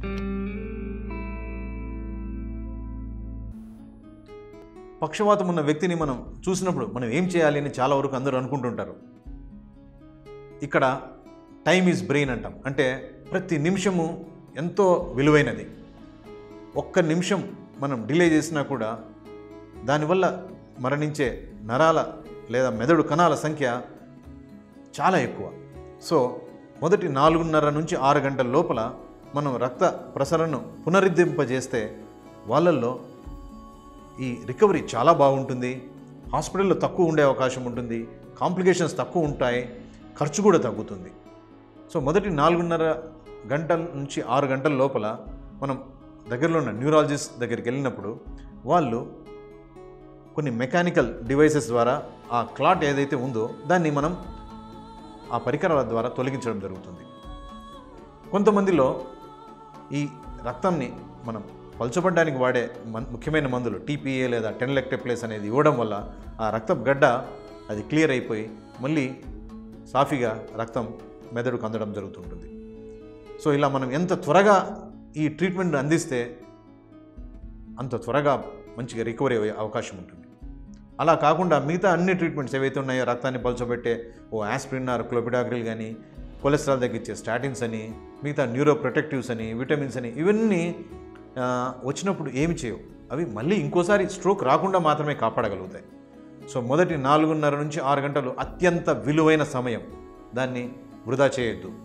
పక్షవాతం ఉన్న వ్యక్తిని మనం చూసినప్పుడు మనం ఏం చేయాలి అని చాలా వరకు అందరూ అనుకుంటుంటారు ఇక్కడ టైమ్ ఈజ్ బ్రెయిన్ అంటాం అంటే ప్రతి నిమిషము ఎంతో విలువైనది ఒక్క నిమిషం మనం డిలే చేసినా కూడా దానివల్ల మరణించే నరాల లేదా మెదడు కణాల సంఖ్య చాలా ఎక్కువ సో మొదటి నాలుగున్నర నుంచి ఆరు గంటల లోపల మనం రక్త ప్రసరణను పునరుద్ధరింపజేస్తే వాళ్ళల్లో ఈ రికవరీ చాలా బాగుంటుంది హాస్పిటల్లో తక్కువ ఉండే అవకాశం ఉంటుంది కాంప్లికేషన్స్ తక్కువ ఉంటాయి ఖర్చు కూడా తగ్గుతుంది సో మొదటి నాలుగున్నర గంటల నుంచి ఆరు గంటల లోపల మనం దగ్గరలో ఉన్న న్యూరాలజిస్ట్ దగ్గరికి వెళ్ళినప్పుడు వాళ్ళు కొన్ని మెకానికల్ డివైసెస్ ద్వారా ఆ క్లాట్ ఏదైతే ఉందో దాన్ని మనం ఆ పరికరాల ద్వారా తొలగించడం జరుగుతుంది కొంతమందిలో ఈ రక్తంని మనం పల్చబడ్డానికి వాడే మన్ ముఖ్యమైన మందులు టీపీఏ లేదా టెన్లెక్టెప్లేస్ అనేది ఇవ్వడం వల్ల ఆ రక్తపు గడ్డ అది క్లియర్ అయిపోయి మళ్ళీ సాఫీగా రక్తం మెదడుకు అందడం జరుగుతుంటుంది సో ఇలా మనం ఎంత త్వరగా ఈ ట్రీట్మెంట్ అందిస్తే అంత త్వరగా మంచిగా రికవరీ అయ్యే అవకాశం ఉంటుంది అలా కాకుండా మిగతా అన్ని ట్రీట్మెంట్స్ ఏవైతే ఉన్నాయో రక్తాన్ని పలచబెట్టే ఓ ఆస్ప్రిన్ ఆర్ క్లోపిడాగ్రిల్ కానీ కొలెస్ట్రాల్ తగ్గించే స్టాటిన్స్ అని మిగతా న్యూరో ప్రొటెక్టివ్స్ అని విటమిన్స్ అని ఇవన్నీ ఆ, వచ్చినప్పుడు ఏమి చేయవు అవి మళ్ళీ ఇంకోసారి స్ట్రోక్ రాకుండా మాత్రమే కాపాడగలుగుతాయి సో మొదటి నాలుగున్నర నుంచి ఆరు గంటలు అత్యంత విలువైన సమయం దాన్ని వృధా చేయొద్దు